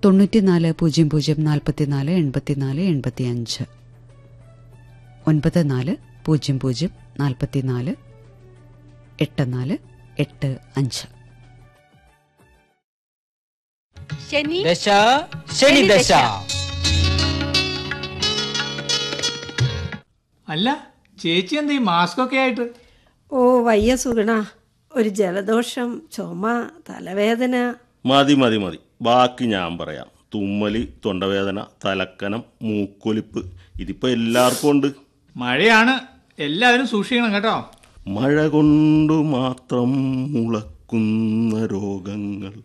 തൊണ്ണൂറ്റിനാല് പൂജ്യം പൂജ്യം നാൽപ്പത്തിനാല് എൺപത്തിനാല് എൺപത്തിയഞ്ച് ഒൻപത് നാല് പൂജ്യം പൂജ്യം നാൽപ്പത്തിനാല് എട്ട് നാല് എട്ട് അഞ്ച് ശനി ദശ ശനി ദശ അല്ല ചേച്ചി എന്താ ഈ മാസ്ക് ഒക്കെ ആയിട്ട് ഓ വയ്യ സുഗണ ഒരു ജലദോഷം ചുമ തലവേദന മതി മതി മതി ബാക്കി ഞാൻ പറയാം തുമ്മല് തൊണ്ടവേദന തലക്കനം മൂക്കൊലിപ്പ് ഇതിപ്പോ എല്ലാവർക്കും ഉണ്ട് മഴയാണ് എല്ലാവരും സൂക്ഷിക്കണം കേട്ടോ മഴ കൊണ്ടു മാത്രം മുളക്കുന്ന രോഗങ്ങൾ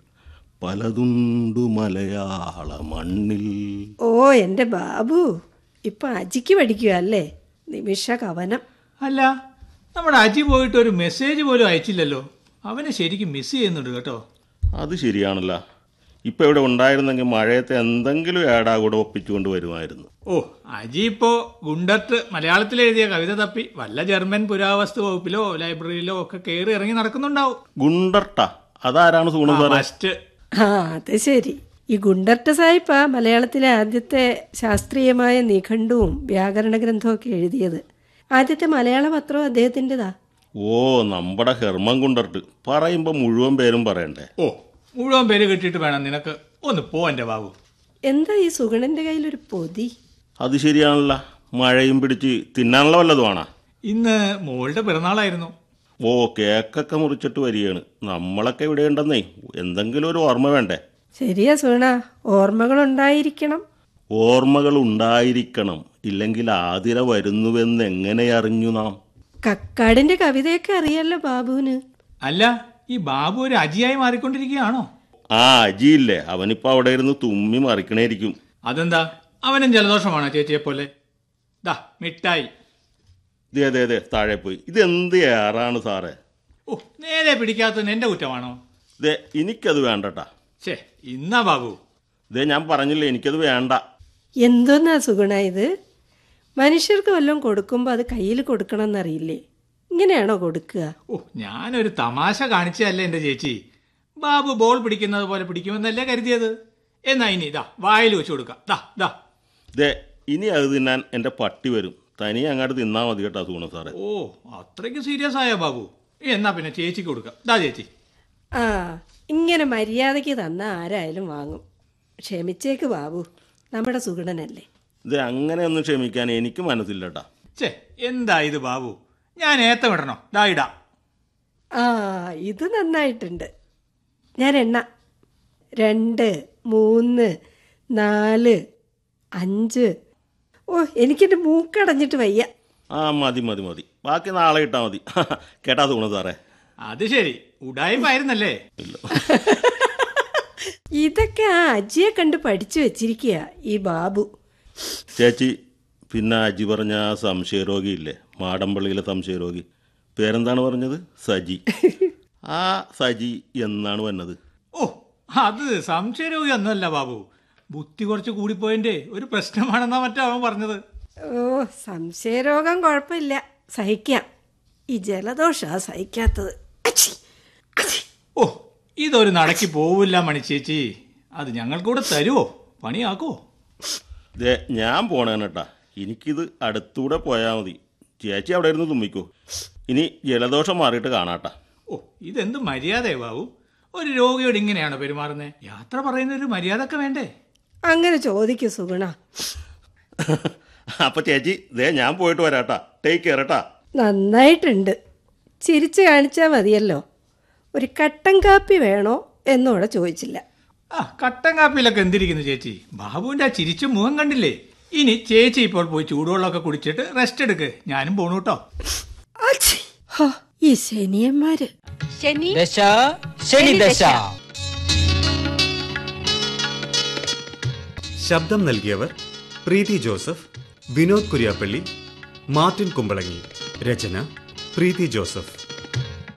പലതുണ്ടു മലയാള മണ്ണിൽ ഓ എൻ്റെ ബാബു ഇപ്പൊ അജിക്ക് പഠിക്കുക അല്ലേ നിമിഷ കവനം അല്ല നമ്മുടെ അജി പോയിട്ട് ഒരു മെസ്സേജ് പോലും അയച്ചില്ലല്ലോ അവനെ ശരിക്കും മിസ് ചെയ്യുന്നുണ്ട് കേട്ടോ അത് ശരിയാണല്ല ഇപ്പൊ ഇവിടെ ഉണ്ടായിരുന്നെങ്കിൽ മഴയത്തെ എന്തെങ്കിലും ഏടാ കൂടെ ഒപ്പിച്ചുകൊണ്ട് വരുമായിരുന്നു ഓ അജി ഇപ്പോ ഗുണ്ടർട്ട് മലയാളത്തിൽ എഴുതിയ കവിത തപ്പി വല്ല ജർമ്മൻ പുരാവസ്തു വകുപ്പിലോ ലൈബ്രറിയിലോ ഒക്കെ കയറി ഇറങ്ങി നടക്കുന്നുണ്ടാവും ഗുണ്ടർട്ട അതാരാണ് സൂണു സാറേ ഫസ്റ്റ് ആ അത് ശരി ഈ ഗുണ്ടർട്ട സാഹിബ മലയാളത്തിലെ ആദ്യത്തെ ശാസ്ത്രീയമായ നിഘണ്ടുവും വ്യാകരണ ഗ്രന്ഥവും ഒക്കെ എഴുതിയത് ആദ്യത്തെ മലയാള പത്രവും അദ്ദേഹത്തിൻ്റെതാ ഓ നമ്മുടെ ഹെർമൻ ഗുണ്ടർട്ട് പറയുമ്പോ മുഴുവൻ പേരും പറയണ്ടേ ഓ മുഴുവൻ പേര് കിട്ടിയിട്ട് വേണം നിനക്ക് ഒന്ന് പോ എൻ്റെ ബാബു എന്താ ഈ സുഗണന്റെ കയ്യിലൊരു പൊതി അത് ശരിയാണല്ല മഴയും പിടിച്ച് തിന്നാനുള്ള വല്ലതുമാണാ ഇന്ന് മോളുടെ പിറന്നാളായിരുന്നു ഓ കേക്കൊക്കെ മുറിച്ചിട്ട് വരികയാണ് നമ്മളൊക്കെ ഇവിടെ ഉണ്ടെന്നേ എന്തെങ്കിലും ഒരു ഓർമ്മ വേണ്ടേ ശരിയാ സുഗണ ഓർമ്മകളുണ്ടായിരിക്കണം ഓർമ്മകൾ ഉണ്ടായിരിക്കണം ഇല്ലെങ്കിൽ ആതിര വരുന്നുവെന്ന് എങ്ങനെ അറിഞ്ഞു നാം കക്കാടിന്റെ കവിതയൊക്കെ അറിയാലോ ബാബുവിന് അല്ല ഈ ബാബു ഒരു അജിയായി മാറിക്കൊണ്ടിരിക്കുകയാണോ ആ അജിയില്ലേ അവനിപ്പോ അവിടെ ഇരുന്ന് തുമ്മി മറിക്കണേരിക്കും അതെന്താ അവനും ജലദോഷമാണോ ചേച്ചിയെ പോലെ ദാ മിഠായി ഇതേ അതെ അതെ താഴെ പോയി ഇതെന്ത് ഏറാണ് സാറേ ഓ നേരെ പിടിക്കാത്തതിന് എൻ്റെ കുറ്റമാണോ ഇതേ എനിക്കത് വേണ്ടട്ടാ ഛേ ഇന്നാ ബാബു ഇതേ ഞാൻ പറഞ്ഞില്ലേ എനിക്കത് വേണ്ട എന്തോന്നാ സുഗുണ ഇത് മനുഷ്യർക്ക് വല്ലതും കൊടുക്കുമ്പോൾ അത് കയ്യിൽ കൊടുക്കണം എന്നറിയില്ലേ ഇങ്ങനെയാണോ കൊടുക്കുക ഓ ഞാനൊരു തമാശ കാണിച്ചതല്ലേ എൻ്റെ ചേച്ചി ബാബു ബോൾ പിടിക്കുന്നത് പോലെ പിടിക്കുമെന്നല്ലേ കരുതിയത് എന്നാ ഇനി ഇതാ വായിൽ വെച്ച് കൊടുക്കാം ദാ ദാ ഇതേ ഇനി അത് തിന്നാൻ എൻ്റെ പട്ടി വരും തനി അങ്ങോട്ട് തിന്നാ മതി കേട്ടോ സൂണ സാറേ ഓ അത്രയ്ക്ക് സീരിയസ് ആയോ ബാബു എന്നാ പിന്നെ ചേച്ചിക്ക് കൊടുക്കാം ദാ ചേച്ചി ആ ഇങ്ങനെ മര്യാദയ്ക്ക് തന്ന ആരായാലും വാങ്ങും ക്ഷമിച്ചേക്ക് ബാബു നമ്മുടെ സുഗുണനല്ലേ ഇത് അങ്ങനെയൊന്നും ക്ഷമിക്കാൻ എനിക്ക് മനസ്സില്ല കേട്ടാ ഛേ എന്താ ഇത് ബാബു ഞാൻ ഏത്തം ഇടണോ ദാ ഇടാം ആ ഇത് നന്നായിട്ടുണ്ട് ഞാൻ എണ്ണ രണ്ട് മൂന്ന് നാല് അഞ്ച് ഓ എനിക്കെൻ്റെ മൂക്കടഞ്ഞിട്ട് വയ്യ ആ മതി മതി മതി ബാക്കി നാളെ ഇട്ടാ മതി കേട്ടാ സൂണ സാറേ അത് ശരി ഉടായ്പായിരുന്നല്ലേ ഇതൊക്കെ ആ അജിയെ കണ്ട് പഠിച്ചു വെച്ചിരിക്കുക ഈ ബാബു ചേച്ചി പിന്നെ അജി പറഞ്ഞ ആ സംശയരോഗിയില്ലേ മാടമ്പള്ളിയിലെ സംശയരോഗി പേരെന്താണ് പറഞ്ഞത് സജി ആ സജി എന്നാണ് വന്നത് ഓ അത് സംശയരോഗി ഒന്നുമല്ല ബാബു ബുദ്ധി കുറച്ച് കൂടിപ്പോയതിന്റെ ഒരു പ്രശ്നമാണെന്നാ മറ്റോ അവൻ പറഞ്ഞത് ഓ സംശയരോഗം കുഴപ്പമില്ല സഹിക്കാം ഈ ജലദോഷ സഹിക്കാത്തത് അച്ചി, അച്ചി. ഓ ഇതൊരു നടക്കി പോവില്ല മണിച്ചേച്ചി അത് ഞങ്ങൾക്കൂടെ തരുവോ പണിയാക്കോ ദേ ഞാൻ പോണേനട്ടാ എനിക്കിത് അടുത്തൂടെ പോയാൽ മതി ചേച്ചി അവിടെ ഇരുന്ന് തുമ്മിക്കോ ഇനി ജലദോഷം മാറിയിട്ട് കാണാട്ടാ ഓ ഇതെന്ത് മര്യാദയാ ബാബു ഒരു രോഗിയോട് ഇങ്ങനെയാണോ പെരുമാറുന്നത് യാത്ര പറയുന്ന ഒരു മര്യാദ ഒക്കെ വേണ്ടേ അങ്ങനെ ചോദിക്കൂ സുഗുണ അപ്പൊ ചേച്ചി ദേ ഞാൻ പോയിട്ട് വരാട്ടാ ടേക്ക് കെയർ കേട്ടാ നന്നായിട്ടുണ്ട് ചിരിച്ചു കാണിച്ചാൽ മതിയല്ലോ ഒരു കട്ടൻ കാപ്പി വേണോ എന്നോടെ ചോദിച്ചില്ല ആ കട്ടൻ കാപ്പിയിലൊക്കെ എന്തിരിക്കുന്നു ചേച്ചി ബാബുവിന്റെ ആ ചിരിച്ച മുഖം കണ്ടില്ലേ ഇനി ചേച്ചി ഇപ്പോൾ പോയി ചൂടുവെള്ളമൊക്കെ കുടിച്ചിട്ട് റെസ്റ്റ് എടുക്ക് ഞാനും പോണു കേട്ടോ അച്ചി. ഹോ, ഈ ശനിയന്മാര് ശനി ദശ ശനി ദശ ശബ്ദം നൽകിയവർ പ്രീതി ജോസഫ് വിനോദ് കുര്യാപ്പള്ളി മാർട്ടിൻ കുമ്പളങ്ങി രചന പ്രീതി ജോസഫ്